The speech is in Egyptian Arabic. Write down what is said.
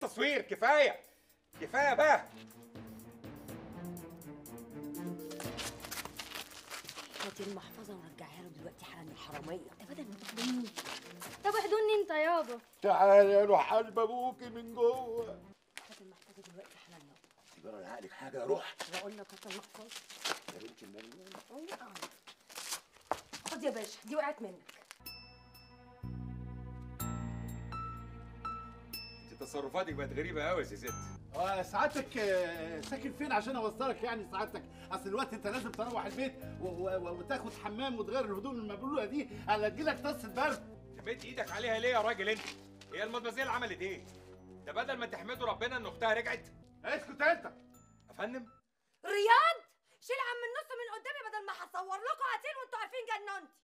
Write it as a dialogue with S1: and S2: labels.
S1: تصوير كفايه كفايه بقى
S2: هاتي المحفظه ورجعيها له دلوقتي حالا الحراميه ده بدل ما تاخدوني
S3: طب احضني انت يابا
S1: تعالى يا روح قلب ابوكي من جوه
S2: هات المحفظه دلوقتي حالا يابا
S1: يبقى انا عقلك حاجه يا روح
S2: بقول لك هات المحفظه
S1: يا بنت المجنون
S2: أيوة. خد يا باشا دي وقعت منك
S1: انت تصرفاتك بقت غريبه قوي يا ست
S4: آه، سعادتك آه، ساكن فين عشان اوصلك يعني سعادتك اصل الوقت انت لازم تروح البيت و- و- وتاخد حمام وتغير الهدوم المبلوله دي هتجيلك طاسه برد
S1: مد ايدك عليها ليه يا راجل انت هي المدمزيل عملت ايه ده بدل ما تحمدوا ربنا ان اختها رجعت
S4: اسكت انت
S1: افندم
S2: رياض شيل عم النص من قدامي بدل ما هصور لكم قتيل وانتوا عارفين جننتي